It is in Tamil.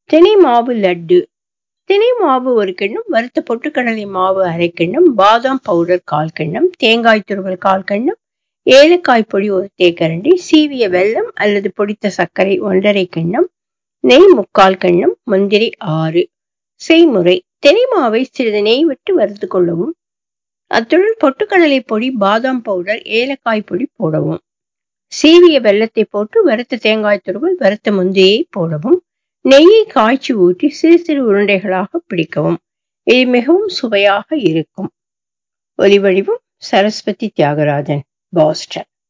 தினை மாவு லட்டு தினை மாவு ஒரு கிண்ணம் வறுத்த பொட்டுக்கடலை மாவு அரை கிண்ணம் பாதாம் பவுடர் கால் கிண்ணம் தேங்காய் துருவல் கால் கிண்ணம் ஏலக்காய் பொடி ஒரு தேக்கரண்டி சீவிய வெல்லம் அல்லது பொடித்த சர்க்கரை ஒன்றரை கிண்ணம் நெய் முக்கால் கிண்ணம் முந்திரி ஆறு செய்முறை தினை மாவை சிறிது நெய் விட்டு வறுத்து கொள்ளவும் அத்துடன் பொட்டுக்கடலை பொடி பாதாம் பவுடர் ஏலக்காய் பொடி போடவும் சீவிய வெள்ளத்தை போட்டு வறுத்த தேங்காய் துருவல் வறுத்த முந்திரியை போடவும் நெய்யை காய்ச்சி ஊற்றி சிறு சிறு உருண்டைகளாக பிடிக்கவும் இது மிகவும் சுவையாக இருக்கும் ஒலிவடிவம் சரஸ்வதி தியாகராஜன் பாஸ்டன்